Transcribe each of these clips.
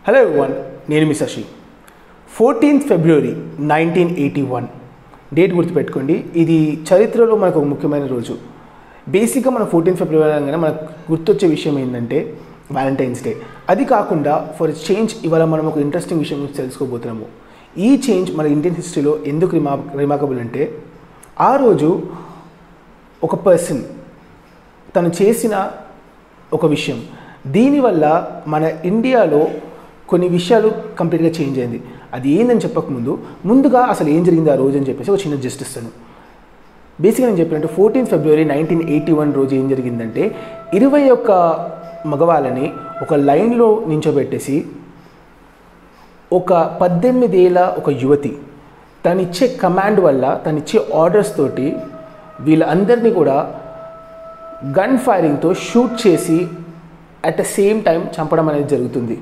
hello one నేను మీ Shashi fourteenth February nineteen eighty one date గుర్తుపెట్టుకోండి ఇది చరిత్రలో మనకు ఒక ముఖ్యమైన రోజు బేసిక్గా మన ఫోర్టీన్త్ ఫిబ్రవరి అనగానే మనకు గుర్తొచ్చే విషయం ఏంటంటే వ్యాలంటైన్స్ డే అది కాకుండా ఫర్ చేంజ్ ఇవాళ మనం ఒక ఇంట్రెస్టింగ్ విషయం గురించి తెలుసుకోబోతున్నాము ఈ చేంజ్ మన ఇండియన్ హిస్టరీలో ఎందుకు రిమా రిమార్కబుల్ అంటే ఆ రోజు ఒక పర్సన్ తను చేసిన ఒక విషయం దీనివల్ల మన ఇండియాలో కొన్ని విషయాలు కంప్లీట్గా చేంజ్ అయింది అది ఏందని చెప్పకముందు ముందుగా అసలు ఏం జరిగింది ఆ రోజు అని చెప్పేసి ఒక చిన్న జస్ట్ ఇస్తాను బేసిక్గా నేను చెప్పినట్టు fourteenth February nineteen eighty one రోజు ఏం జరిగిందంటే ఇరవై ఒక్క మగవాళ్ళని ఒక లైన్లో నించోబెట్టేసి ఒక పద్దెనిమిదేళ్ళ ఒక యువతి తనిచ్చే కమాండ్ వల్ల తనిచ్చే ఆర్డర్స్ తోటి వీళ్ళందరినీ కూడా గన్ ఫైరింగ్తో షూట్ చేసి అట్ ద సేమ్ టైం చంపడం అనేది జరుగుతుంది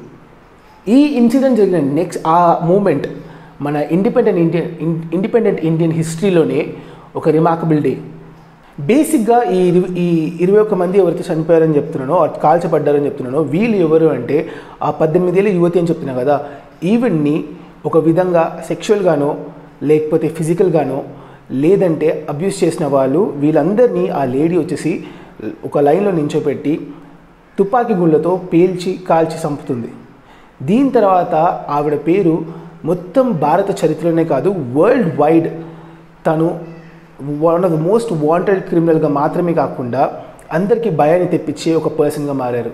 ఈ ఇన్సిడెంట్ జరిగిన నెక్స్ట్ ఆ మూమెంట్ మన ఇండిపెండెంట్ ఇండియన్ ఇండిపెండెంట్ ఇండియన్ హిస్టరీలోనే ఒక రిమార్కబుల్ డే బేసిక్గా ఈ ఇరు ఈ ఇరవై ఒక్క మంది ఎవరైతే చనిపోయారని చెప్తున్నానో or కాల్చబడ్డారని చెప్తున్నానో వీళ్ళు ఎవరు అంటే ఆ పద్దెనిమిదేళ్ళ యువతి అని చెప్తున్నా కదా ఈవెన్ని ఒక విధంగా సెక్షువల్గానో లేకపోతే ఫిజికల్గానో లేదంటే అబ్యూస్ చేసిన వాళ్ళు వీళ్ళందరినీ ఆ లేడీ వచ్చేసి ఒక లైన్లో నించోపెట్టి తుపాకీ గుళ్ళతో పేల్చి కాల్చి చంపుతుంది దీని తర్వాత ఆవిడ పేరు మొత్తం భారత చరిత్రలోనే కాదు వరల్డ్ వైడ్ తను one of the most wanted క్రిమినల్గా మాత్రమే కాకుండా అందరికీ భయాన్ని తెప్పించే ఒక పర్సన్గా మారారు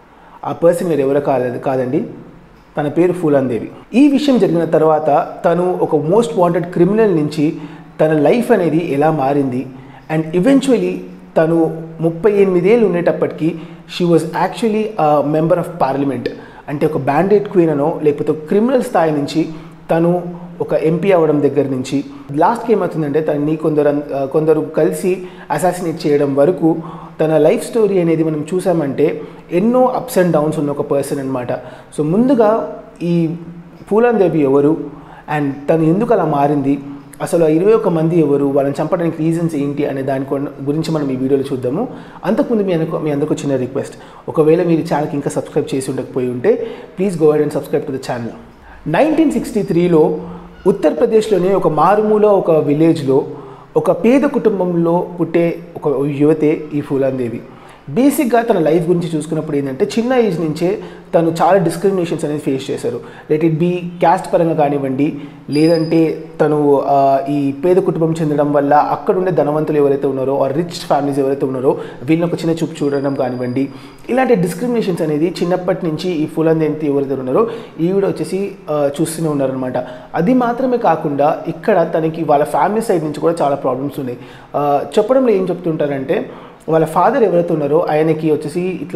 ఆ పర్సన్ మీరు ఎవరో కాలేదు కాదండి తన పేరు ఫూలాందేవి ఈ విషయం జరిగిన తర్వాత తను ఒక మోస్ట్ వాంటెడ్ క్రిమినల్ నుంచి తన లైఫ్ అనేది ఎలా మారింది అండ్ ఈవెన్చువలీ తను ముప్పై ఎనిమిదేళ్ళు ఉండేటప్పటికీ she was actually member of parliament అంటే ఒక బ్యాండెడ్ క్వీన్ అనో లేకపోతే ఒక క్రిమినల్ స్థాయి నుంచి తను ఒక ఎంపీ అవ్వడం దగ్గర నుంచి లాస్ట్కి ఏమవుతుందంటే తనని కొందరు ఆ, కొందరు కలిసి అసాసినేట్ చేయడం వరకు తన లైఫ్ స్టోరీ అనేది మనం చూసామంటే ఎన్నో అప్స్ అండ్ డౌన్స్ ఉన్న ఒక పర్సన్ అనమాట సో ముందుగా ఈ పూలందేవి ఎవరు అండ్ తను ఎందుకు అలా మారింది అసలు ఆ ఇరవై ఒక్క మంది ఎవరు వాళ్ళని చంపడానికి రీజన్స్ ఏంటి అనే దాని కొన్- గురించి మనం ఈ వీడియోలో చూద్దాము అంతకుముందు మీ అందరికి మీ అందరికి చిన్న రిక్వెస్ట్ ఒకవేళ మీరు ఛానల్కి ఇంకా సబ్స్క్రైబ్ చేసి ఉండకపోయి ఉంటే please go and subscribe to the channel nineteen sixty త్రీలో ఉత్తరప్రదేశ్లోని ఒక మారుమూల ఒక విలేజ్లో ఒక పేద కుటుంబంలో పుట్టే ఒక యువతే ఈ ఫూలాందేవి బేసిక్గా తన లైఫ్ గురించి చూసుకున్నప్పుడు ఏంటంటే చిన్న ఏజ్ నుంచే తను చాలా డిస్క్రిమినేషన్స్ అనేది ఫేస్ చేశారు లెట్ ఇట్ బి క్యాస్ట్ పరంగా కానివ్వండి లేదంటే తను ఆ, ఈ పేద కుటుంబం చెందడం వల్ల అక్కడ ఉండే ధనవంతులు ఎవరైతే ఉన్నారో ఆ రిచ్ ఫ్యామిలీస్ ఎవరైతే ఉన్నారో వీళ్ళని ఒక చిన్న చూపు చూడడం కానివ్వండి ఇలాంటి డిస్క్రిమినేషన్స్ అనేది చిన్నప్పటి నుంచి ఈ ఫులందేంతి ఎవరైతే ఉన్నారో ఈవిడ వచ్చేసి ఆ, చూస్తూనే ఉన్నారనమాట అది మాత్రమే కాకుండా ఇక్కడ తనకి వాళ్ళ ఫ్యామిలీ సైడ్ నుంచి కూడా చాలా ప్రాబ్లమ్స్ ఉన్నాయి ఆ, చెప్పడంలో ఏం చెప్తుంటారంటే వాళ్ళ ఫాదర్ ఎవరైతే ఉన్నారో ఆయనకి వచ్చేసి ఇట్లా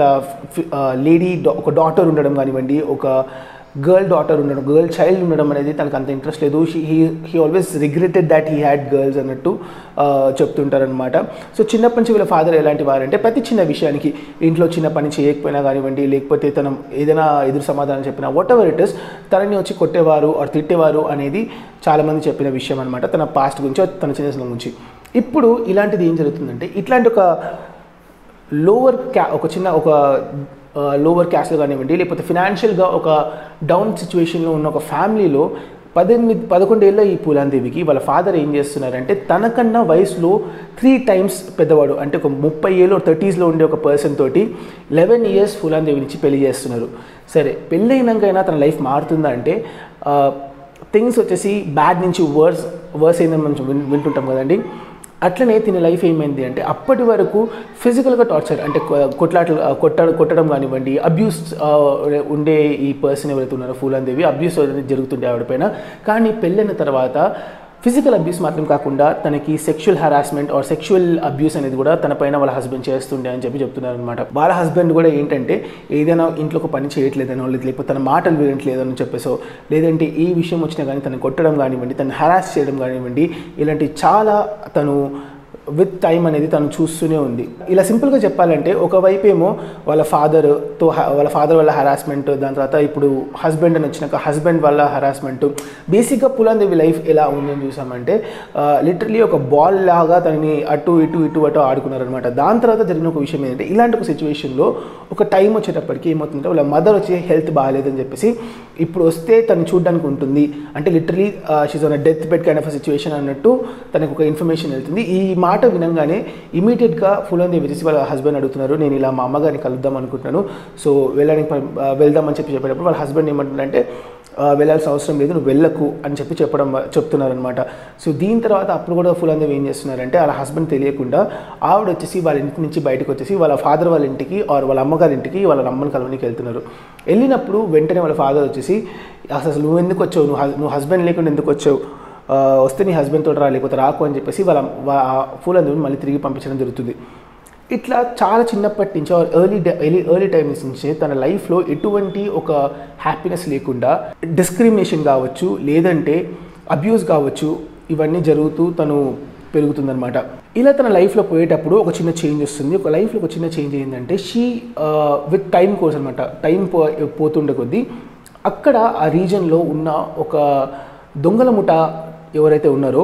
లేడీ ఒక డాటర్ ఉండడం కానివ్వండి ఒక గర్ల్ డాటర్ ఉండడం గర్ల్ చైల్డ్ ఉండడం అనేది తనకు అంత ఇంట్రెస్ట్ లేదు he he always regretted that he had girls అన్నట్టు ఆ, చెప్తుంటారనమాట సో చిన్నప్పటి నుంచి వీళ్ళ ఫాదర్ ఎలాంటి వారంటే ప్రతి చిన్న విషయానికి ఇంట్లో చిన్న పని చేయకపోయినా కానివ్వండి లేకపోతే తన ఏదైనా ఎదురు సమాధానం చెప్పినా వాట్ ఎవర్ ఇట్ ఇస్ తనని వచ్చి కొట్టేవారు ఆర్ తిట్టేవారు అనేది చాలామంది చెప్పిన విషయం అనమాట తన పాస్ట్ గురించి or తన చిన్న గురించి ఇప్పుడు ఇలాంటిది ఏం జరుగుతుందంటే ఇట్లాంటి ఒక లోవర్ క్యా ఒక చిన్న ఒక లోవర్ క్యాస్ట్లో కానివ్వండి లేకపోతే ఫినాన్షియల్గా ఒక డౌన్ సిచ్యువేషన్లో ఉన్న ఒక ఫ్యామిలీలో పద్దెనిమిది పదకొండేళ్ళ ఈ పూలాందేవికి వాళ్ళ ఫాదర్ ఏం చేస్తున్నారంటే తనకన్నా వయసులో త్రీ టైమ్స్ పెద్దవాడు అంటే ఒక ముప్పై ఏళ్ళు థర్టీస్లో ఉండే ఒక పర్సన్ తోటి లెవెన్ ఇయర్స్ పూలాందేవి నుంచి పెళ్లి చేస్తున్నారు సరే పెళ్ళైనాకైనా తన లైఫ్ మారుతుందా అంటే థింగ్స్ వచ్చేసి బ్యాడ్ నుంచి వర్స్ వర్స్ అయిందని మనం విన్- వింటుంటాం కదండి అట్లనే తిన లైఫ్ ఏమైంది అంటే అప్పటి వరకు ఫిజికల్గా టార్చర్ అంటే కొ- కొట్లాటలు ఆ, కొట్ట కొట్టడం కానివ్వండి అబ్యూస్ ఉండే ఈ పర్సన్ ఎవరైతే ఉన్నారో ఫూలాందేవి అబ్యూస్ అనేది జరుగుతుండే ఆవిడపైన కానీ పెళ్ళైన తర్వాత ఫిజికల్ అబ్యూస్ మాత్రం కాకుండా తనకి sexual harassment or sexual abuse అనేది కూడా తన పైన వాళ్ళ హస్బెండ్ చేస్తుండే అని చెప్పి చెప్తున్నారు అనమాట వాళ్ళ హస్బెండ్ కూడా ఏంటంటే ఏదైనా ఇంట్లో ఒక పని చేయట్లేదనో లేకపోతే తన మాటలు వినట్లేదని చెప్పేసో లేదంటే ఈ విషయం వచ్చినా కానీ తను కొట్టడం కానివ్వండి తను హరాస్ చేయడం కానివ్వండి ఇలాంటి చాలా తను విత్ టైం అనేది తను చూస్తూనే ఉంది ఇలా సింపుల్గా చెప్పాలంటే ఒకవైపు ఏమో వాళ్ళ ఫాదర్తో వాళ్ళ ఫాదర్ వల్ల హరాస్మెంట్ దాని తర్వాత ఇప్పుడు హస్బెండ్ అని వచ్చినాక హస్బెండ్ వల్ల హరాస్మెంట్ బేసిక్గా పులాందేవి లైఫ్ ఎలా ఉందని చూసామంటే లిటరలీ ఒక బాల్ లాగా తనని అటు ఇటు ఇటు అటు ఆడుకున్నారనమాట దాని తర్వాత జరిగిన ఒక విషయం ఏంటంటే ఇలాంటి ఒక సిచ్యువేషన్లో ఒక టైం వచ్చేటప్పటికి ఏమవుతుందంటే వాళ్ళ మదర్ వచ్చి హెల్త్ బాగాలేదని చెప్పేసి ఇప్పుడు వస్తే తను చూడడానికి ఉంటుంది అంటే literally she's on death bed kind of situation అన్నట్టు తనకు ఒక ఇన్ఫర్మేషన్ వెళ్తుంది ఈ మాట వినంగానే ఇమీడియట్గా ఫులందేవి వచ్చేసి వాళ్ళ హస్బెండ్ అడుగుతున్నారు నేను ఇలా మా అమ్మగారిని కలుద్దాం అనుకుంటున్నాను సో వెళ్ళడానికి ప- ఆ, వెళ్దామని చెప్పి చెప్పేటప్పుడు వాళ్ళ హస్బెండ్ ఏమంటుందంటే "ఆ, వెళ్ళాల్సిన అవసరం లేదు నువ్వు వెళ్ళకు అని చెప్పి చెప్పడం చెప్తున్నారనమాట సో దీని తర్వాత అప్పుడు కూడా ఫులందేవి ఏం చేస్తున్నారంటే వాళ్ళ హస్బెండ్ తెలియకుండా ఆవిడ వచ్చేసి వాళ్ళ ఇంటి నుంచి బయటకు వచ్చేసి వాళ్ళ ఫాదర్ వాళ్ళ ఇంటికి ఆర్ వాళ్ళ అమ్మగారి ఇంటికి వాళ్ళ అమ్మని కలవనికి వెళ్తున్నారు వెళ్ళినప్పుడు వెంటనే వాళ్ళ ఫాదర్ వచ్చేసి అసలు నువ్వు ఎందుకు వచ్చావు నువ్వు హస్- నువ్వు హస్బెండ్ లేకుండా ఎందుకు వచ్చావు ఆ, వస్తే నీ హస్బెండ్ తోటి రా లేకపోతే రాకు అని చెప్పేసి వాళ్ళ ఫూలందేవిని మళ్ళీ తిరిగి పంపించడం జరుగుతుంది ఇట్లా చాలా చిన్నప్పటి నుంచి ఎర్లీ ఎర్లీ ఎర్లీ టైమ్స్ నుంచి తన లైఫ్లో ఎటువంటి ఒక హ్యాపీనెస్ లేకుండా డిస్క్రిమినేషన్ కావచ్చు లేదంటే అబ్యూస్ కావచ్చు ఇవన్నీ జరుగుతూ తను పెరుగుతుందనమాట ఇలా తన లైఫ్లో పోయేటప్పుడు ఒక చిన్న చేంజ్ వస్తుంది ఒక లైఫ్లో ఒక చిన్న చేంజ్ ఏంటంటే షీ విత్ టైం కోర్స్ అనమాట టైం పో పోతుండే కొద్దీ అక్కడ ఆ రీజన్లో ఉన్న ఒక దొంగల ముఠ ఎవరైతే ఉన్నారో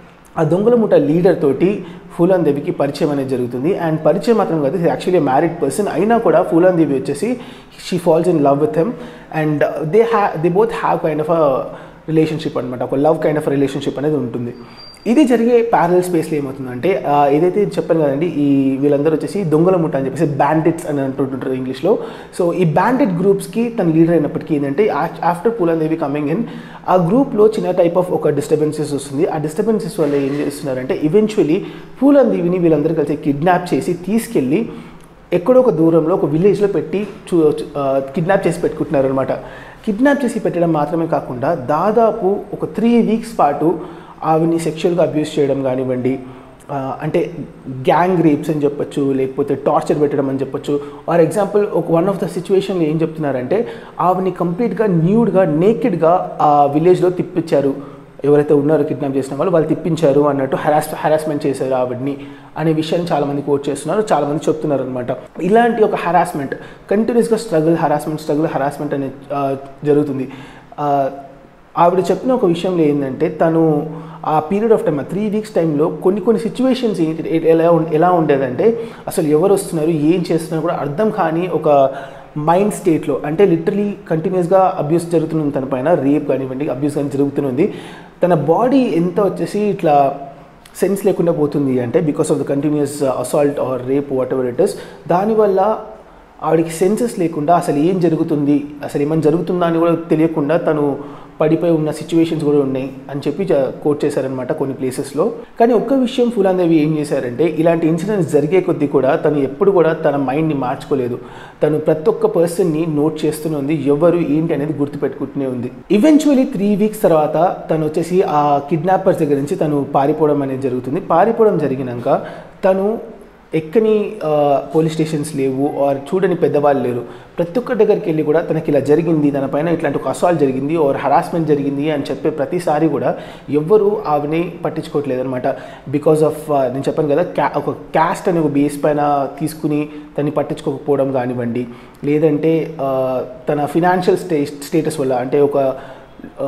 ఆ దొంగల ముఠ లీడర్ తోటి ఫూలాన్ దేవికి పరిచయం అనేది జరుగుతుంది అండ్ పరిచయం మాత్రం కాదు యాక్చువల్లీ మ్యారీడ్ పర్సన్ అయినా కూడా ఫూలాన్ దేవి వచ్చేసి she falls in love with him and they ha they both have kind of a relationship అనమాట ఒక లవ్ కైండ్ ఆఫ్ రిలేషన్షిప్ అనేది ఉంటుంది ఇది జరిగే ప్యారల్ స్పేస్లో ఏమవుతుందంటే ఆ, ఏదైతే చెప్పాను కదండి ఈ వీళ్ళందరూ వచ్చేసి దొంగల ముఠ అని చెప్పేసి బ్యాండిట్స్ అని అంటుంటారు ఇంగ్లీష్లో సో ఈ బ్యాండిట్ గ్రూప్స్కి తన లీడర్ అయినప్పటికీ ఏంటంటే after Phoolan Devi coming in ఆ గ్రూప్లో చిన్న టైప్ ఆఫ్ ఒక డిస్టర్బెన్సెస్ వస్తుంది ఆ డిస్టర్బెన్సెస్ వల్ల ఏం చేస్తున్నారంటే ఈవెన్చువలీ పూలన్ దేవిని వీళ్ళందరూ కలిసి కిడ్నాప్ చేసి తీసుకెళ్ళి ఎక్కడో ఒక దూరంలో ఒక విలేజ్లో పెట్టి చూ కిడ్నాప్ చేసి పెట్టుకుంటున్నారు అనమాట కిడ్నాప్ చేసి పెట్టడం మాత్రమే కాకుండా దాదాపు ఒక త్రీ వీక్స్ పాటు ఆవిని సెక్షువల్గా అబ్యూస్ చేయడం కానివ్వండి ఆ, అంటే గ్యాంగ్ రేప్స్ అని చెప్పొచ్చు లేకపోతే టార్చర్ పెట్టడం అని చెప్పొచ్చు ఆర్ ఎగ్జాంపుల్ ఒక వన్ ఆఫ్ ద సిచ్యువేషన్లో ఏం చెప్తున్నారంటే ఆవిని కంప్లీట్గా న్యూడ్గా నేకెడ్గా ఆ విలేజ్లో తిప్పించారు ఎవరైతే ఉన్నారో కిడ్నాప్ చేసిన వాళ్ళు వాళ్ళు తిప్పించారు అన్నట్టు హరాస్ హరాస్మెంట్ చేశారు ఆవిడ్ని అనే విషయాన్ని చాలామంది కోట్ చేస్తున్నారు చాలామంది చెప్తున్నారు అనమాట ఇలాంటి ఒక హరాస్మెంట్ కంటిన్యూస్గా స్ట్రగుల్ హరాస్మెంట్ స్ట్రగుల్ హరాస్మెంట్ అనేది ఆ, జరుగుతుంది ఆ, ఆవిడ చెప్పిన ఒక విషయంలో ఏంటంటే తను ఆ period of time three weeks టైంలో కొన్ని కొన్ని సిచ్యువేషన్స్ ఎలా ఉం- ఎలా ఉండేదంటే అసలు ఎవరు వస్తున్నారు ఏం చేస్తున్నారు కూడా అర్థం కాని ఒక మైండ్ స్టేట్లో అంటే లిటరలీ కంటిన్యూస్గా అబ్యూస్ జరుగుతుంది తన పైన రేప్ కానివ్వండి అబ్యూస్ కానీ జరుగుతుంది తన బాడీ ఎంత వచ్చేసి ఇట్లా సెన్స్ లేకుండా పోతుంది అంటే because of the continuous assault or rape whatever it is దానివల్ల ఆవిడకి సెన్సెస్ లేకుండా అసలు ఏం జరుగుతుంది అసలు ఏమైనా జరుగుతుందా అని కూడా తెలియకుండా తను పడిపోయి ఉన్న సిచ్యువేషన్స్ కూడా ఉన్నాయి అని చెప్పి కోట్ చేశారనమాట కొన్ని ప్లేసెస్లో కానీ ఒక్క విషయం ఫులాందేవి ఏం చేశారంటే ఇలాంటి ఇన్సిడెంట్స్ జరిగే కొద్దీ కూడా తను ఎప్పుడు కూడా తన మైండ్ని మార్చుకోలేదు తను ప్రతి ఒక్క పర్సన్ని నోట్ చేస్తూనే ఉంది ఎవరు ఏంటి అనేది గుర్తుపెట్టుకుంటూనే ఉంది ఈవెన్చువలీ త్రీ వీక్స్ తర్వాత తను వచ్చేసి ఆ కిడ్నాపర్స్ దగ్గర నుంచి తను పారిపోవడం అనేది జరుగుతుంది పారిపోవడం జరిగినాక తను ఎక్కని పోలీస్ స్టేషన్స్ లేవు ఆర్ చూడని పెద్దవాళ్ళు లేరు ప్రతి ఒక్క దగ్గరికి వెళ్ళి కూడా తనకి ఇలా జరిగింది తన పైన ఇట్లాంటి ఒక అసాల్ట్ జరిగింది ఆర్ హరాస్మెంట్ జరిగింది అని చెప్పే ప్రతిసారి కూడా ఎవ్వరూ ఆవిని పట్టించుకోవట్లేదు అనమాట బికాస్ ఆఫ్ నేను చెప్పాను కదా క్యా ఒక క్యాస్ట్ అనే ఒక బేస్ పైన తీసుకుని తన్ని పట్టించుకోకపోవడం కానివ్వండి లేదంటే ఆ, తన ఫినాన్షియల్ స్టే స్టేటస్ వల్ల అంటే ఒక ఆ,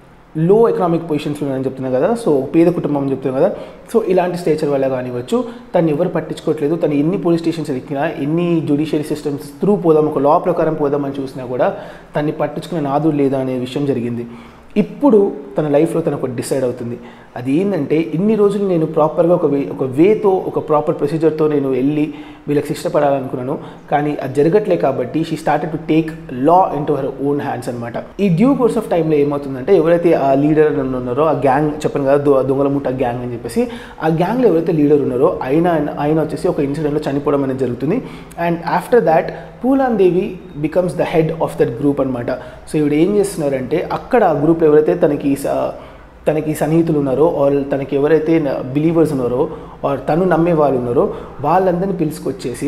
లో ఎకనామిక్ పొజిషన్స్లో ఉన్నారని చెప్తున్నారు కదా సో పేద కుటుంబం అని చెప్తున్నారు కదా సో ఇలాంటి స్టేచర్ వల్ల కానివ్వచ్చు తను ఎవరు పట్టించుకోవట్లేదు తను ఎన్ని పోలీస్ స్టేషన్స్ ఎక్కినా ఎన్ని జ్యుడిషియరీ సిస్టమ్స్ త్రూ పోదాం ఒక లా ప్రకారం పోదామని చూసినా కూడా తన్ని పట్టించుకునే నాదుడు లేదా అనే విషయం జరిగింది ఇప్పుడు తన లైఫ్లో తను ఒకటి డిసైడ్ అవుతుంది అది ఏంటంటే ఇన్ని రోజులు నేను ప్రాపర్గా ఒక వే ఒక వేతో ఒక ప్రాపర్ ప్రొసీజర్తో నేను వెళ్ళి వీళ్ళకి శిక్ష పడాలనుకున్నాను కానీ అది జరగట్లే కాబట్టి she started to take law into her own hands అనమాట ఈ డ్యూ కోర్స్ ఆఫ్ టైంలో ఏమవుతుందంటే ఎవరైతే ఆ లీడర్ ఉన్నారో ఆ గ్యాంగ్ చెప్పాను కదా దొ- దొంగల ముఠ గ్యాంగ్ అని చెప్పేసి ఆ గ్యాంగ్లో ఎవరైతే లీడర్ ఉన్నారో ఆయన ఆయన వచ్చేసి ఒక ఇన్సిడెంట్లో చనిపోవడం అనేది జరుగుతుంది and after that Phoolan Devi becomes the head of that group అనమాట సో ఇవిడ ఏం చేస్తున్నారంటే అక్కడ ఆ గ్రూప్లో ఎవరైతే తనకి స- తనకి సన్నిహితులు ఉన్నారో ఆర్ తనకి ఎవరైతే బిలీవర్స్ ఉన్నారో ఆర్ తను నమ్మే వాళ్ళు ఉన్నారో వాళ్ళందరినీ పిలుచుకొచ్చేసి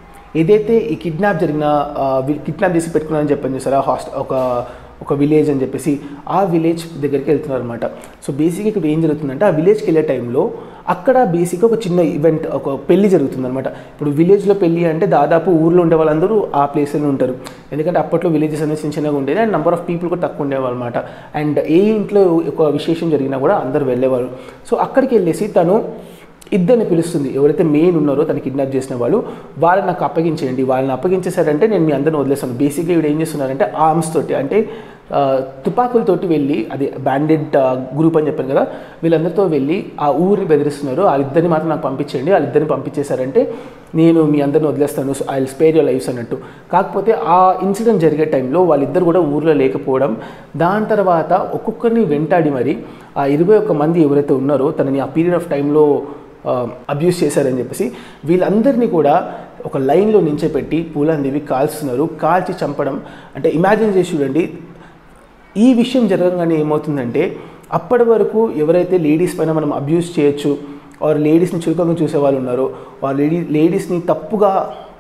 ఏదైతే ఈ కిడ్నాప్ జరిగిన కిడ్నాప్ చేసి పెట్టుకున్నారని చెప్పాను చూసారా హాస్ట్ ఒక ఒక విలేజ్ అని చెప్పేసి ఆ విలేజ్ దగ్గరికి వెళ్తున్నారు అనమాట సో బేసిక్గా ఇక్కడ ఏం జరుగుతుందంటే ఆ విలేజ్కి వెళ్ళే టైంలో అక్కడ బేసిక్గా ఒక చిన్న ఈవెంట్ ఒక పెళ్లి జరుగుతుందన్నమాట ఇప్పుడు విలేజ్లో పెళ్లి అంటే దాదాపు ఊర్లో ఉండే వాళ్ళందరూ ఆ ప్లేస్లో ఉంటారు ఎందుకంటే అప్పట్లో విలేజెస్ అనేది చిన్న చిన్నగా ఉండేది అండ్ నెంబర్ ఆఫ్ పీపుల్ కూడా తక్కువ ఉండేవాళ్ళు అనమాట అండ్ ఏ ఇంట్లో ఒక విశేషం జరిగినా కూడా అందరు వెళ్ళేవారు సో అక్కడికి వెళ్ళేసి తను ఇద్దరిని పిలుస్తుంది ఎవరైతే మెయిన్ ఉన్నారో తను కిడ్నాప్ చేసిన వాళ్ళు వాళ్ళని నాకు అప్పగించేయండి వాళ్ళని అప్పగించేశారంటే నేను మీ అందరిని వదిలేస్తాను బేసిక్గా ఇవి ఏం చేస్తున్నారంటే ఆర్మ్స్ తోటి అంటే ఆ, తుపాకులతోటి వెళ్ళి అది బ్యాండెడ్ గ్రూప్ అని చెప్పాను కదా వీళ్ళందరితో వెళ్ళి ఆ ఊరిని బెదిరిస్తున్నారు వాళ్ళిద్దరిని మాత్రం నాకు పంపించండి వాళ్ళిద్దరిని పంపించేశారంటే నేను మీ అందరిని వదిలేస్తాను I will spare your lives అన్నట్టు కాకపోతే ఆ ఇన్సిడెంట్ జరిగే టైంలో వాళ్ళిద్దరు కూడా ఊర్లో లేకపోవడం దాని తర్వాత ఒక్కొక్కరిని వెంటాడి మరి ఆ ఇరవై ఒక్క మంది ఎవరైతే ఉన్నారో తనని ఆ పీరియడ్ ఆఫ్ టైంలో అబ్యూస్ చేశారని చెప్పేసి వీళ్ళందరినీ కూడా ఒక లైన్లో నించోపెట్టి పూలందేవి కాల్స్తున్నారు కాల్చి చంపడం అంటే ఇమాజిన్ చేసి చూడండి ఈ విషయం జరగగానే ఏమవుతుందంటే అప్పటి వరకు ఎవరైతే లేడీస్ పైన మనం అబ్యూస్ చేయొచ్చు ఆర్ లేడీస్ని చురుకంగా చూసే వాళ్ళు ఉన్నారో ఆ లేడీ లేడీస్ని తప్పుగా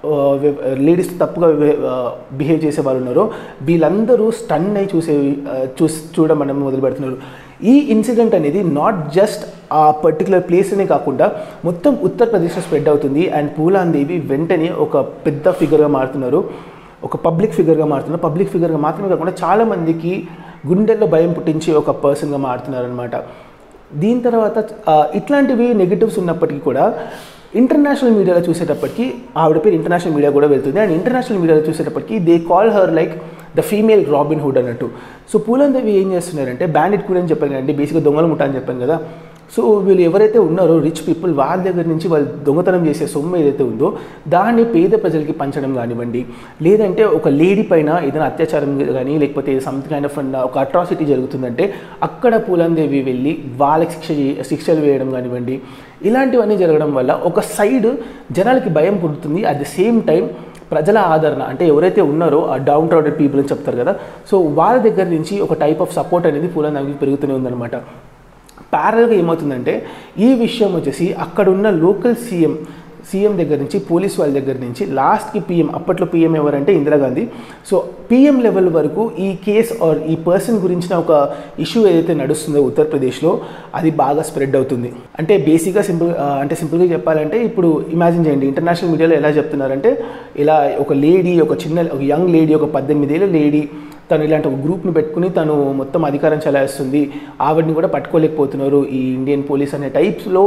లేడీస్ తప్పుగా బిహేవ్ చేసే వాళ్ళు ఉన్నారో వీళ్ళందరూ స్టన్ అయి చూసే చూసి చూడడం మనం మొదలు పెడుతున్నారు ఈ ఇన్సిడెంట్ అనేది నాట్ జస్ట్ ఆ పర్టికులర్ ప్లేస్లోనే కాకుండా మొత్తం ఉత్తరప్రదేశ్లో స్ప్రెడ్ అవుతుంది అండ్ పూలాందేవి వెంటనే ఒక పెద్ద ఫిగర్గా మారుతున్నారు ఒక పబ్లిక్ ఫిగర్గా మారుతున్నారు పబ్లిక్ ఫిగర్గా మాత్రమే కాకుండా చాలామందికి గుండెల్లో భయం పుట్టించే ఒక పర్సన్గా మారుతున్నారు అనమాట దీని తర్వాత ఆ, ఇట్లాంటివి నెగిటివ్స్ ఉన్నప్పటికీ కూడా ఇంటర్నేషనల్ మీడియాలో చూసేటప్పటికి ఆవిడ పేరు ఇంటర్నేషనల్ మీడియా కూడా వెళ్తుంది అండ్ ఇంటర్నేషనల్ మీడియాలో చూసేటప్పటికి they call her like the female Robin Hood అన్నట్టు సో పూలందేవి ఏం చేస్తున్నారంటే బ్యాండెడ్ కూడా అని చెప్పాను కదండి బేసిక్గా దొంగలు ముఠా అని చెప్పాను కదా సో వీళ్ళు ఎవరైతే ఉన్నారో రిచ్ పీపుల్ వాళ్ళ దగ్గర నుంచి వాళ్ళు దొంగతనం చేసే సొమ్ము ఏదైతే ఉందో దాన్ని పేద ప్రజలకి పంచడం కానివ్వండి లేదంటే ఒక లేడీ పైన ఏదైనా అత్యాచారం కానీ లేకపోతే సంథింగ్ కైండ్ ఆఫ్ ఒక అట్రాసిటీ జరుగుతుందంటే అక్కడ పూలందేవి వెళ్ళి వాళ్ళకి శిక్ష చే- శిక్షలు వేయడం కానివ్వండి ఇలాంటివన్నీ జరగడం వల్ల ఒక సైడ్ జనాలకి భయం పుడుతుంది అట్ ది సేమ్ టైం ప్రజల ఆదరణ అంటే ఎవరైతే ఉన్నారో ఆ డౌన్ ట్రౌడెడ్ పీపుల్ అని చెప్తారు కదా సో వాళ్ళ దగ్గర నుంచి ఒక టైప్ ఆఫ్ సపోర్ట్ అనేది పూలందేవికి పెరుగుతూనే ఉందన్నమాట ప్యారల్గా ఏమవుతుందంటే ఈ విషయం వచ్చేసి అక్కడున్న లోకల్ సీఎం సీఎం దగ్గర నుంచి పోలీస్ వాళ్ళ దగ్గర నుంచి లాస్ట్కి పీఎం అప్పట్లో పీఎం ఎవరంటే ఇందిరాగాంధీ సో పీఎం లెవెల్ వరకు ఈ కేస్ ఆర్ ఈ పర్సన్ గురించిన ఒక ఇష్యూ ఏదైతే నడుస్తుందో ఉత్తరప్రదేశ్లో అది బాగా స్ప్రెడ్ అవుతుంది అంటే బేసిక్గా సింపుల్ అంటే సింపుల్గా చెప్పాలంటే ఇప్పుడు ఇమాజిన్ చేయండి ఇంటర్నేషనల్ మీడియాలో ఎలా చెప్తున్నారంటే ఇలా ఒక లేడీ ఒక చిన్న ఒక యంగ్ లేడీ ఒక పద్దెనిమిదేళ్ళ లేడీ తను ఇలాంటి ఒక గ్రూప్ని పెట్టుకుని తను మొత్తం అధికారం చలాయిస్తుంది ఆవిడని కూడా పట్టుకోలేకపోతున్నారు ఈ ఇండియన్ పోలీస్ అనే టైప్స్లో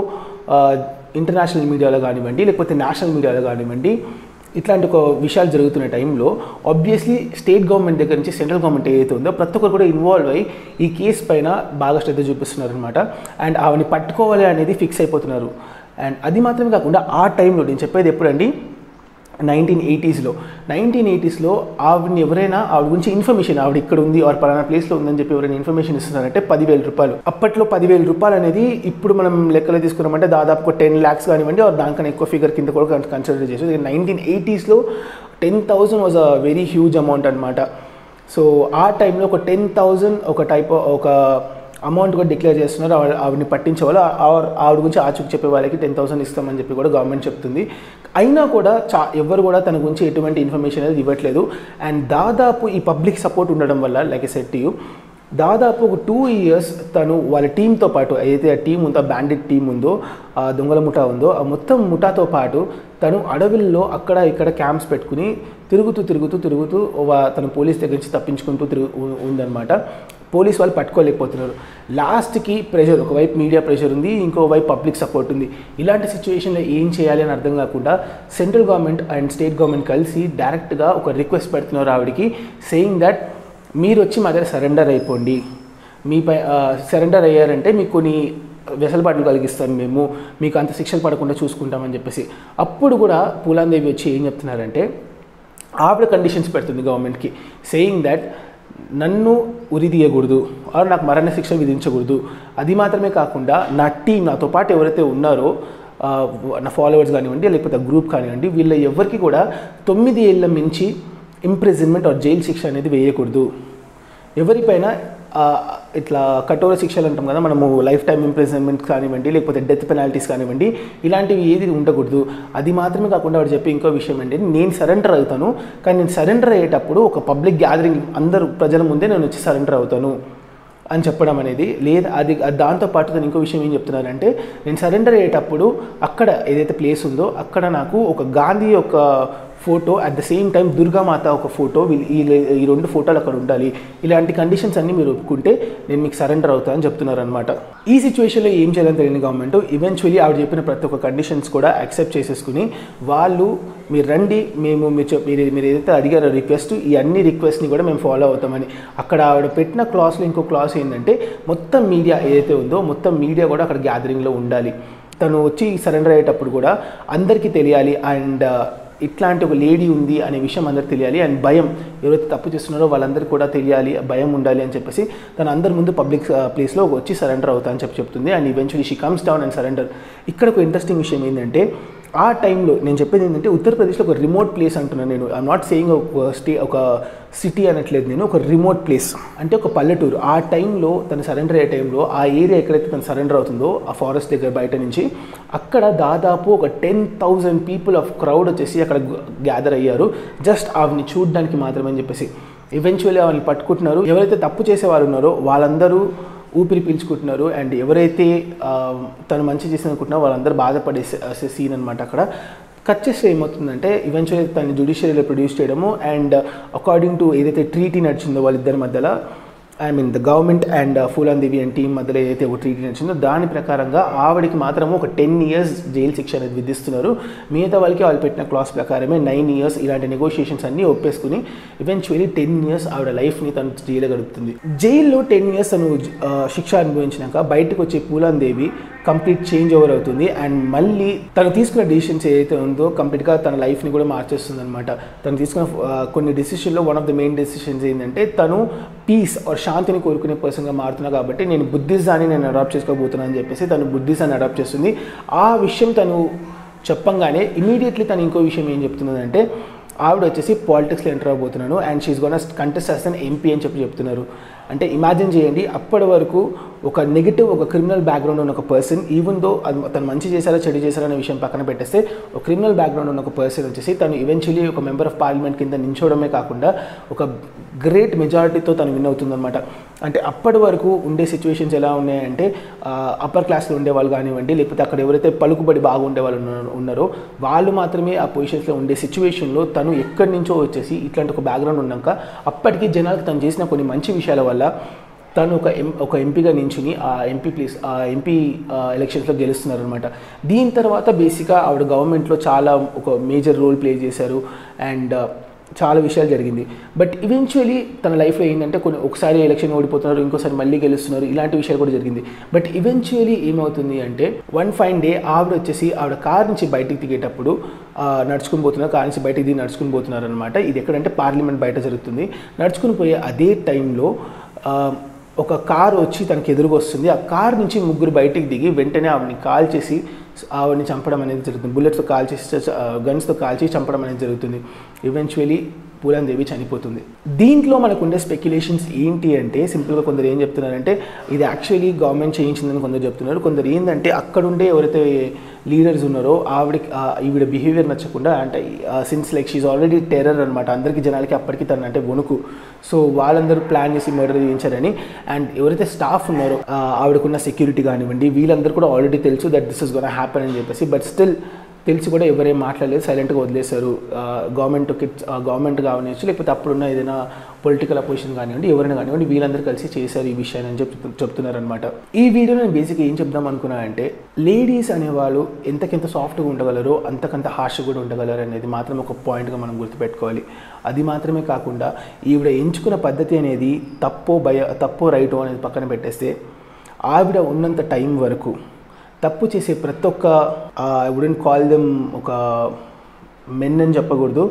ఇంటర్నేషనల్ మీడియాలో కానివ్వండి లేకపోతే నేషనల్ మీడియాలో కానివ్వండి ఇట్లాంటి ఒక విషయాలు జరుగుతున్న టైంలో ఆబ్వియస్లీ స్టేట్ గవర్నమెంట్ దగ్గర నుంచి సెంట్రల్ గవర్నమెంట్ ఏదైతే ఉందో ప్రతి ఒక్కరు కూడా ఇన్వాల్వ్ అయ్యి ఈ కేసు పైన బాగా శ్రద్ధ చూపిస్తున్నారు అనమాట అండ్ ఆవిడని పట్టుకోవాలి అనేది ఫిక్స్ అయిపోతున్నారు అండ్ అది మాత్రమే కాకుండా ఆ టైంలో నేను చెప్పేది ఎప్పుడండి నైన్టీన్ ఎయిటీస్లో నైన్టీన్ ఎయిటీస్లో ఆవిడని ఎవరైనా ఆవిడ గురించి ఇన్ఫర్మేషన్ ఆవిడ ఇక్కడ ఉంది ఆర్ పలానా ప్లేస్లో ఉందని చెప్పి ఎవరైనా ఇన్ఫర్మేషన్ ఇస్తున్నారంటే పదివేల రూపాయలు అప్పట్లో పదివేల రూపాయలు అనేది ఇప్పుడు మనం లెక్కలో తీసుకున్నామంటే దాదాపు ఒక టెన్ ల్యాక్స్ కానివ్వండి ఆర్ దానికన్నా ఎక్కువ ఫిగర్ కింద కూడా కన్సిడర్ చేసి నైన్టీన్ ఎయిటీస్లో ten thousand was a very huge amount అనమాట సో ఆ టైంలో ఒక టెన్ థౌజండ్ ఒక టైప్ ఒక అమౌంట్ కూడా డిక్లేర్ చేస్తున్నారు ఆవిడ ఆవిడని పట్టించే వాళ్ళు ఆవిడ ఆవిడ గురించి ఆచూకి చెప్పే వాళ్ళకి టెన్ థౌసండ్ ఇస్తామని చెప్పి కూడా గవర్నమెంట్ చెప్తుంది అయినా కూడా చా ఎవరు కూడా తన గురించి ఎటువంటి ఇన్ఫర్మేషన్ అనేది ఇవ్వట్లేదు అండ్ దాదాపు ఈ పబ్లిక్ సపోర్ట్ ఉండడం వల్ల లైక్ ఎ సెట్ యూ దాదాపు ఒక టూ ఇయర్స్ తను వాళ్ళ టీంతో పాటు ఏదైతే ఆ టీం ఉందో బ్యాండెడ్ టీం ఉందో ఆ దొంగల ముఠా ఉందో ఆ మొత్తం ముఠాతో పాటు తను అడవుల్లో అక్కడ ఇక్కడ క్యాంప్స్ పెట్టుకుని తిరుగుతూ తిరుగుతూ తిరుగుతూ వా- తను పోలీస్ దగ్గర నుంచి తప్పించుకుంటూ తిరుగు ఉ- ఉందన్నమాట పోలీస్ వాళ్ళు పట్టుకోలేకపోతున్నారు లాస్ట్కి ప్రెషర్ ఒకవైపు మీడియా ప్రెషర్ ఉంది ఇంకోవైపు పబ్లిక్ సపోర్ట్ ఉంది ఇలాంటి సిచ్యువేషన్లో ఏం చేయాలి అని అర్థం కాకుండా central government and state government కలిసి డైరెక్ట్గా ఒక రిక్వెస్ట్ పెడుతున్నారు ఆవిడకి సేయింగ్ దట్ మీరు వచ్చి మా దగ్గర సరెండర్ అయిపోండి మీపై సరెండర్ అయ్యారంటే మీకు కొన్ని వెసలుబాట్లు కలిగిస్తాం మేము మీకు అంత శిక్షలు పడకుండా చూసుకుంటామని చెప్పేసి అప్పుడు కూడా పూలాందేవి వచ్చి ఏం చెప్తున్నారంటే ఆవిడ కండిషన్స్ పెడుతుంది గవర్నమెంట్కి సేయింగ్ దట్ నన్ను ఉరి తీయకూడదు ఆర్ నాకు మరణ శిక్ష విధించకూడదు అది మాత్రమే కాకుండా నా టీం నాతో పాటు ఎవరైతే ఉన్నారో ఆ, నా ఫాలోవర్స్ కానివ్వండి లేకపోతే గ్రూప్ కానివ్వండి వీళ్ళ ఎవరికి కూడా తొమ్మిది ఏళ్ళ మించి ఇంప్రిజన్మెంట్ ఆర్ జైలు శిక్ష అనేది వేయకూడదు ఎవరిపైన ఆ, ఇట్లా కఠోర శిక్షలు అంటాం కదా మనము లైఫ్ టైం ఇంప్రిజన్మెంట్ కానివ్వండి లేకపోతే డెత్ పెనాల్టీస్ కానివ్వండి ఇలాంటివి ఏది ఉండకూడదు అది మాత్రమే కాకుండా వాడు చెప్పే ఇంకో విషయం ఏంటి నేను సరెండర్ అవుతాను కానీ నేను సరెండర్ అయ్యేటప్పుడు ఒక పబ్లిక్ గ్యాదరింగ్ అందరూ ప్రజల ముందే నేను వచ్చి సరెండర్ అవుతాను అని చెప్పడం అనేది లేదా అది దాంతో పాటు తను ఇంకో విషయం ఏం చెప్తున్నారంటే నేను సరెండర్ అయ్యేటప్పుడు అక్కడ ఏదైతే ప్లేస్ ఉందో అక్కడ నాకు ఒక గాంధీ యొక్క photo at the same time Durgamata ఒక ఫోటో వీళ్ళు ఈ ఈ రెండు ఫోటోలు అక్కడ ఉండాలి ఇలాంటి కండిషన్స్ అన్ని మీరు ఒప్పుకుంటే నేను మీకు సరెండర్ అవుతానని చెప్తున్నారు అనమాట ఈ సిచ్యువేషన్లో ఏం చేయాలని తెలియని గవర్నమెంట్ ఈవెన్చువలీ ఆవిడ చెప్పిన ప్రతి ఒక్క కండిషన్స్ కూడా యాక్సెప్ట్ చేసేసుకుని వాళ్ళు మీరు రండి మేము మీరు చెప్- మీరు మీరు ఏదైతే అడిగారో రిక్వెస్ట్ ఈ అన్ని రిక్వెస్ట్ని కూడా మేము ఫాలో అవుతామని అక్కడ ఆవిడ పెట్టిన క్లాస్లో ఇంకో క్లాస్ ఏంటంటే మొత్తం మీడియా ఏదైతే ఉందో మొత్తం మీడియా కూడా అక్కడ గ్యాదరింగ్లో ఉండాలి తను వచ్చి సరెండర్ అయ్యేటప్పుడు కూడా అందరికీ తెలియాలి అండ్ ఇట్లాంటి ఒక లేడీ ఉంది అనే విషయం అందరికి తెలియాలి అండ్ భయం ఎవరైతే తప్పు చేస్తున్నారో వాళ్ళందరికీ కూడా తెలియాలి భయం ఉండాలి అని చెప్పేసి తను అందరి ముందు పబ్లిక్ ప్లేస్లో వచ్చి సరెండర్ అవుతా అని చెప్పి చెప్తుంది and eventually she comes down and surrender ఇక్కడ ఒక ఇంట్రెస్టింగ్ విషయం ఏంటంటే ఆ టైంలో నేను చెప్పేది ఏంటంటే ఉత్తరప్రదేశ్లో ఒక రిమోట్ ప్లేస్ అంటున్నాను నేను ఐఎమ్ నాట్ సేయింగ్ ఒక స్టే ఒక సిటీ అనట్లేదు నేను ఒక రిమోట్ ప్లేస్ అంటే ఒక పల్లెటూరు ఆ టైంలో తను సరెండర్ అయ్యే టైంలో ఆ ఏరియా ఎక్కడైతే తను సరెండర్ అవుతుందో ఆ ఫారెస్ట్ దగ్గర బయట నుంచి అక్కడ దాదాపు ఒక ten thousand people of crowd వచ్చేసి అక్కడ గ్యాదర్ అయ్యారు జస్ట్ ఆవిని చూడడానికి మాత్రమే అని చెప్పేసి ఈవెన్చువల్లీ ఆవిని పట్టుకుంటున్నారు ఎవరైతే తప్పు చేసేవారు ఉన్నారో వాళ్ళందరూ ఊపిరి పీల్చుకుంటున్నారు అండ్ ఎవరైతే ఆ, తను మంచి చేసిన అనుకుంటున్నారో వాళ్ళందరూ బాధపడే సీన్ అనమాట అక్కడ కట్ చేస్తే ఏమవుతుందంటే ఈవెన్చువల్లీ తను జుడిషియరీలో ప్రొడ్యూస్ చేయడము అండ్ అకార్డింగ్ టు ఏదైతే ట్రీటీ నడిచిందో వాళ్ళిద్దరి మధ్యలో I mean the government and Phoolan Devi and team మధ్యలో ఏదైతే ఒక ట్రీటీ నడిచిందో దాని ప్రకారంగా ఆవిడకి మాత్రము ఒక టెన్ ఇయర్స్ జైలు శిక్ష అనేది విధిస్తున్నారు మిగతా వాళ్ళకి వాళ్ళు పెట్టిన క్లాస్ ప్రకారమే నైన్ ఇయర్స్ ఇలాంటి నెగోషియేషన్స్ అన్నీ ఒప్పేసుకుని ఈవెన్చువలీ టెన్ ఇయర్స్ ఆవిడ లైఫ్ని తను జైలు గడుపుతుంది జైల్లో టెన్ ఇయర్స్ తను ఆ, శిక్ష అనుభవించినాక బయటకు వచ్చే Phoolan Devi complete change over అవుతుంది అండ్ మళ్ళీ తను తీసుకున్న డిసిషన్స్ ఏదైతే ఉందో కంప్లీట్గా తన లైఫ్ని కూడా మార్చేస్తుంది అనమాట తను తీసుకున్న ఆ, కొన్ని డెసిషన్లో one of the main decisions ఏంటంటే తను పీస్ ఆర్ శాంతిని కోరుకునే పర్సన్గా మారుతున్నా కాబట్టి నేను బుద్ధిజాన్ని నేను అడాప్ట్ చేసుకోబోతున్నాను అని చెప్పేసి తను బుద్ధిజాన్ని అడాప్ట్ చేస్తుంది ఆ విషయం తను చెప్పంగానే ఇమీడియట్లీ తను ఇంకో విషయం ఏం చెప్తున్నదంటే ఆవిడ వచ్చేసి పాలిటిక్స్లో ఎంటర్ అవబోతున్నాను and she gonna contest as an MP అని చెప్పి చెప్తున్నారు అంటే ఇమాజిన్ చేయండి అప్పటి వరకు ఒక నెగిటివ్ ఒక క్రిమినల్ బ్యాక్గ్రౌండ్ ఉన్న ఒక పర్సన్ ఈవెన్ దో అది తను మంచి చేశారా చెడు చేశారా అనే విషయం పక్కన పెట్టేస్తే ఒక క్రిమినల్ బ్యాక్గ్రౌండ్ ఉన్న ఒక పర్సన్ వచ్చేసి తను ఈవెన్చువలీ ఒక మెంబర్ ఆఫ్ పార్లమెంట్ కింద నించోవడమే కాకుండా ఒక గ్రేట్ మెజారిటీతో తను విన్ అవుతుందన్నమాట అంటే అప్పటి వరకు ఉండే సిచ్యువేషన్స్ ఎలా ఉన్నాయంటే అప్పర్ క్లాస్లో ఉండే వాళ్ళు కానివ్వండి లేకపోతే అక్కడ ఎవరైతే పలుకుబడి బాగా ఉండే వాళ్ళు ఉన్నారో- ఉన్నారో వాళ్ళు మాత్రమే ఆ పొజిషన్స్లో ఉండే సిచ్యువేషన్లో తను ఎక్కడి నుంచో వచ్చేసి ఇట్లాంటి ఒక బ్యాక్గ్రౌండ్ ఉన్నాక అప్పటికి జనాలకు తను చేసిన కొన్ని మంచి విషయాల వల్ల తను ఒక ఎం ఒక ఎంపీగా నించుని ఆ ఎంపీ ప్లేస్ ఆ ఎంపీ ఎలక్షన్స్లో గెలుస్తున్నారు అనమాట దీని తర్వాత బేసిక్గా ఆవిడ గవర్నమెంట్లో చాలా ఒక మేజర్ రోల్ ప్లే చేశారు అండ్ చాలా విషయాలు జరిగింది బట్ ఈవెన్చువలీ తన లైఫ్లో ఏంటంటే కొన్ని ఒకసారి ఎలక్షన్ ఓడిపోతున్నారు ఇంకోసారి మళ్ళీ గెలుస్తున్నారు ఇలాంటి విషయాలు కూడా జరిగింది బట్ ఈవెన్చువలీ ఏమవుతుంది అంటే వన్ ఫైన్ డే ఆవిడ వచ్చేసి ఆవిడ కార్ నుంచి బయటికి దిగేటప్పుడు ఆ, నడుచుకుని పోతున్నారు కార్ నుంచి బయటికి దిగి నడుచుకుని పోతున్నారు అనమాట ఇది ఎక్కడంటే పార్లమెంట్ బయట జరుగుతుంది నడుచుకుని పోయే అదే టైంలో ఆ, ఒక కార్ వచ్చి తనకి ఎదురుగా వస్తుంది ఆ కార్ నుంచి ముగ్గురు బయటికి దిగి వెంటనే ఆవిడని కాల్ చేసి ఆవిడని చంపడం అనేది జరుగుతుంది బుల్లెట్తో కాల్ చేసి గన్స్తో కాల్ చేసి చంపడం అనేది జరుగుతుంది ఈవెన్చువలీ పూలాన్ దేవి చనిపోతుంది దీంట్లో మనకు ఉండే స్పెక్యులేషన్స్ ఏంటి అంటే సింపుల్గా కొందరు ఏం చెప్తున్నారంటే ఇది యాక్చువల్లీ గవర్నమెంట్ చేయించిందని కొందరు చెప్తున్నారు కొందరు ఏంటంటే అక్కడుండే ఎవరైతే లీడర్స్ ఉన్నారో ఆవిడకి ఆ, ఈవిడ బిహేవియర్ నచ్చకుండా అంటే since like she already terror అనమాట అందరికీ జనాలకి అప్పటికి తను అంటే వణుకు సో వాళ్ళందరూ ప్లాన్ చేసి మర్డర్ చేయించారని అండ్ ఎవరైతే స్టాఫ్ ఉన్నారో ఆ, ఆవిడకున్న సెక్యూరిటీ కానివ్వండి వీళ్ళందరూ కూడా ఆల్రెడీ తెలుసు that this is gonna happen అని చెప్పేసి బట్ స్టిల్ తెలిసి కూడా ఎవరేం మాట్లాడలేదు సైలెంట్గా వదిలేశారు గవర్నమెంట్కి గవర్నమెంట్ కావచ్చు లేకపోతే అప్పుడున్న ఏదైనా పొలిటికల్ అపోజిషన్ కానివ్వండి ఎవరైనా కానివ్వండి వీళ్ళందరూ కలిసి చేశారు ఈ విషయాన్ని అని చెప్తు చెప్తున్నారనమాట ఈ వీడియోలో నేను బేసిక్గా ఏం చెప్దాం అనుకున్నా అంటే లేడీస్ అనేవాళ్ళు ఎంతకెంత సాఫ్ట్గా ఉండగలరో అంతకంత హార్ష్ కూడా ఉండగలరు అనేది మాత్రం ఒక పాయింట్గా మనం గుర్తుపెట్టుకోవాలి అది మాత్రమే కాకుండా ఈవిడ ఎంచుకున్న పద్ధతి అనేది తప్పో భయ తప్పో రైటో అనేది పక్కన పెట్టేస్తే ఆవిడ ఉన్నంత టైం వరకు తప్పు చేసే ప్రతి ఒక్క ఐ వుడెంట్ కాల్ దెమ్ ఒక మెన్ అని చెప్పకూడదు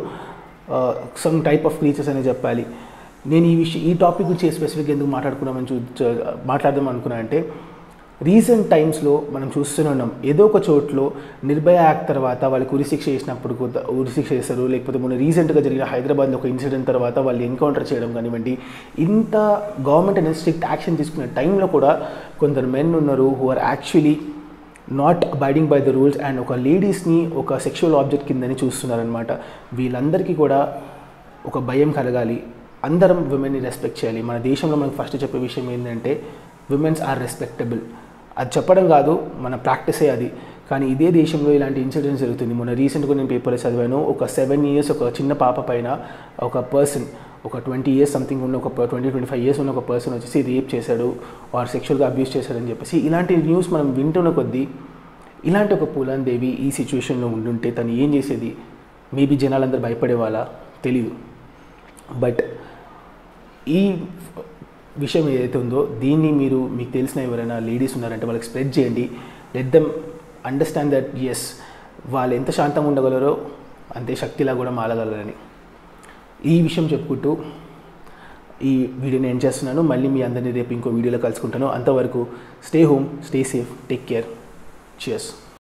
సమ్ టైప్ ఆఫ్ క్రీచర్స్ అనే చెప్పాలి నేను ఈ విషయం ఈ టాపిక్ గురించి స్పెసిఫిక్గా ఎందుకు మాట్లాడుకున్నామని చూ చ- మాట్లాడదాం అనుకున్నా అంటే రీసెంట్ టైమ్స్లో మనం చూస్తూనే ఉన్నాం ఏదో ఒక చోట్లో నిర్భయ యాక్ట్ తర్వాత వాళ్ళకి ఉరిశిక్ష చేసినప్పుడు కొంత ఉరిశిక్ష చేస్తారు లేకపోతే మొన్న రీసెంట్గా జరిగిన హైదరాబాద్లో ఒక ఇన్సిడెంట్ తర్వాత వాళ్ళు ఎన్కౌంటర్ చేయడం కానివ్వండి ఇంత గవర్నమెంట్ అనేది స్ట్రిక్ట్ యాక్షన్ తీసుకునే టైంలో కూడా కొందరు మెన్ ఉన్నారు who are actually not abiding by the rules and ఒక లేడీస్ని ఒక సెక్షువల్ ఆబ్జెక్ట్ కిందని చూస్తున్నారనమాట వీళ్ళందరికీ కూడా ఒక భయం కలగాలి అందరం విమెన్ని రెస్పెక్ట్ చేయాలి మన దేశంలో మనకు ఫస్ట్ చెప్పే విషయం ఏంటంటే విమెన్స్ ఆర్ రెస్పెక్టబుల్ అది చెప్పడం కాదు మన ప్రాక్టీసే అది కానీ ఇదే దేశంలో ఇలాంటి ఇన్సిడెంట్స్ జరుగుతుంది మొన్న రీసెంట్గా నేను పేపర్లో చదివాను ఒక సెవెన్ ఇయర్స్ ఒక చిన్న పాప పైన ఒక పర్సన్ ఒక ట్వంటీ ఇయర్స్ సంథింగ్ ఉన్న ఒక ట్వంటీ ట్వంటీ ఫైవ్ ఇయర్స్ ఉన్న ఒక పర్సన్ వచ్చేసి రేప్ చేశాడు ఆర్ సెక్షువల్గా అబ్యూస్ చేశాడని చెప్పేసి ఇలాంటి న్యూస్ మనం వింటున్న కొద్దీ ఇలాంటి ఒక పూలాన్ దేవి ఈ సిచ్యువేషన్లో ఉండుంటే తను ఏం చేసేది మేబీ జనాలందరూ భయపడేవాళ్ళ తెలీదు బట్ ఈ విషయం ఏదైతే ఉందో దీన్ని మీరు మీకు తెలిసిన ఎవరైనా లేడీస్ ఉన్నారంటే వాళ్ళకి స్ప్రెడ్ చేయండి లెట్ దెమ్ అండర్స్టాండ్ దట్ ఎస్ వాళ్ళు ఎంత శాంతంగా ఉండగలరో అంతే శక్తిలా కూడా మారగలరని ఈ విషయం చెప్పుకుంటూ ఈ వీడియోని ఎండ్ చేస్తున్నాను మళ్ళీ మీ అందరినీ రేపు ఇంకో వీడియోలో కలుసుకుంటాను అంతవరకు stay home stay safe take care cheers